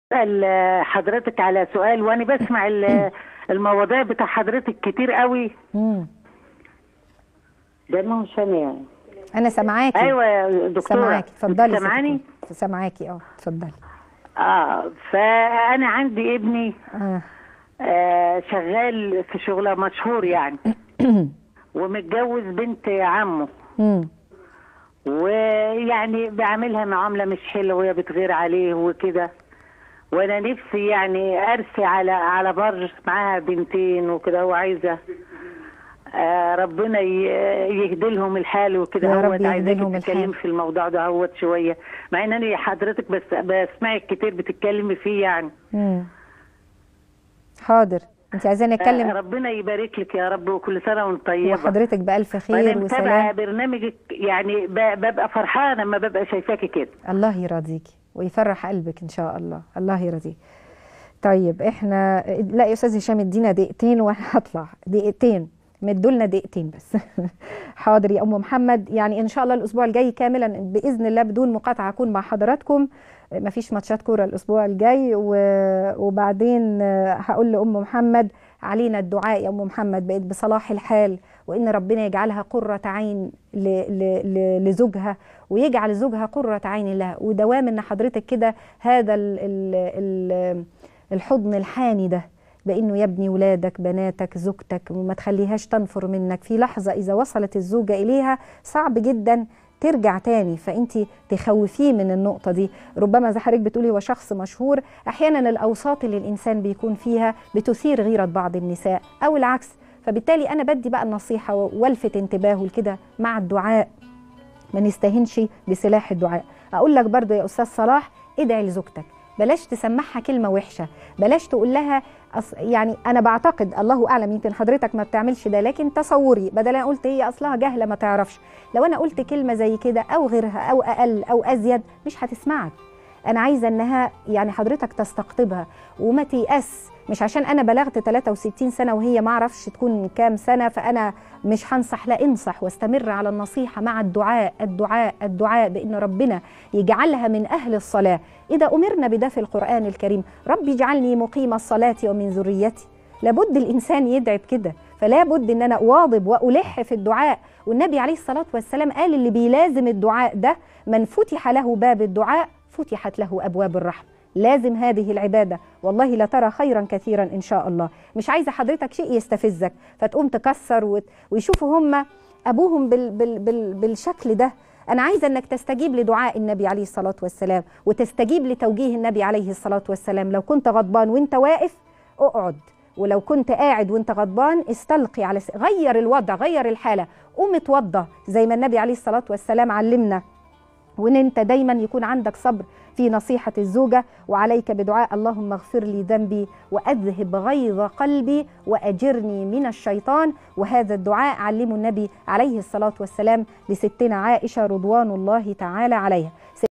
اسال حضرتك على سؤال وانا بسمع ال- المواضيع بتاع حضرتك كتير قوي مم. ده ما هو سامع انا سامعاكي ايوه يا دكتوره سامعاكي اتفضلي يا ست سامعاني الكل. سامعاكي اه اتفضلي اه فانا عندي ابني اه آه شغال في شغله مشهور يعني ومتجوز بنت عمه مم. ويعني بعملها معامله مش حلوه وهي بتغير عليه وكده وانا نفسي يعني ارسي على على بر معاها بنتين وكده وعايزه آه ربنا ي- يهدي لهم الحال وكده يا رب هوت يهدي عايزاكي لهم تتكلمي الحال. في الموضوع ده هوت شويه مع ان انا حضرتك بس بسمعك كتير بتتكلمي فيه يعني مم. حاضر انت عايزاني آه اتكلم ربنا يبارك لك يا رب وكل سنه وانت طيبه وحضرتك بالف وانا خير متابعه وسلام برنامجك يعني ب- ببقى فرحانه لما ببقى شايفاكي كده الله يرضيكي ويفرح قلبك ان شاء الله الله يرضيك طيب احنا لا يا استاذ هشام ادينا دقيقتين وانا هطلع دقيقتين مدوا لنا دقيقتين بس حاضر يا ام محمد يعني ان شاء الله الاسبوع الجاي كاملا باذن الله بدون مقاطعه اكون مع حضراتكم مفيش ماتشات كوره الاسبوع الجاي و- وبعدين هقول لام محمد علينا الدعاء يا ام محمد بقت بصلاح الحال وان ربنا يجعلها قره عين ل- ل- ل- لزوجها ويجعل زوجها قره عين لها ودوام ان حضرتك كده هذا ال ال ال الحضن الحاني ده بانه يبني ولادك بناتك زوجتك وما تخليهاش تنفر منك في لحظه اذا وصلت الزوجه اليها صعب جدا ترجع تاني فانت تخوفيه من النقطه دي ربما زي حضرتك بتقولي هو شخص مشهور احيانا الاوساط اللي الانسان بيكون فيها بتثير غيره بعض النساء او العكس فبالتالي انا بدي بقى النصيحه والفت انتباهه لكده مع الدعاء ما نستهنش بسلاح الدعاء اقول لك برضو يا استاذ صلاح ادعي لزوجتك بلاش تسمعها كلمه وحشه بلاش تقول لها أص... يعني انا بعتقد الله اعلم يمكن حضرتك ما بتعملش ده لكن تصوري بدل انا قلت هي اصلها جهله ما تعرفش لو انا قلت كلمه زي كده او غيرها او اقل او ازيد مش هتسمعك انا عايزه انها يعني حضرتك تستقطبها وما تيأس مش عشان انا بلغت 63 سنه وهي ما اعرفش تكون كام سنه فانا مش هنصح لا انصح واستمر على النصيحه مع الدعاء الدعاء الدعاء بان ربنا يجعلها من اهل الصلاه اذا امرنا بده في القران الكريم رب اجعلني مقيم الصلاه ومن ذريتي لابد الانسان يدعي بكده فلا بد ان انا اواظب والح في الدعاء والنبي عليه الصلاه والسلام قال اللي بيلازم الدعاء ده من فتح له باب الدعاء فتحت له ابواب الرحمه لازم هذه العباده والله لترى خيرا كثيرا ان شاء الله مش عايزه حضرتك شيء يستفزك فتقوم تكسر وت... ويشوفوا هم ابوهم بال... بال... بال... بالشكل ده انا عايزه انك تستجيب لدعاء النبي عليه الصلاه والسلام وتستجيب لتوجيه النبي عليه الصلاه والسلام لو كنت غضبان وانت واقف اقعد ولو كنت قاعد وانت غضبان استلقي على س... غير الوضع غير الحاله قوم اتوضى زي ما النبي عليه الصلاه والسلام علمنا وان انت دايما يكون عندك صبر في نصيحة الزوجة وعليك بدعاء اللهم اغفر لي ذنبي وأذهب غيظ قلبي وأجرني من الشيطان وهذا الدعاء علمه النبي عليه الصلاة والسلام لستنا عائشة رضوان الله تعالى عليها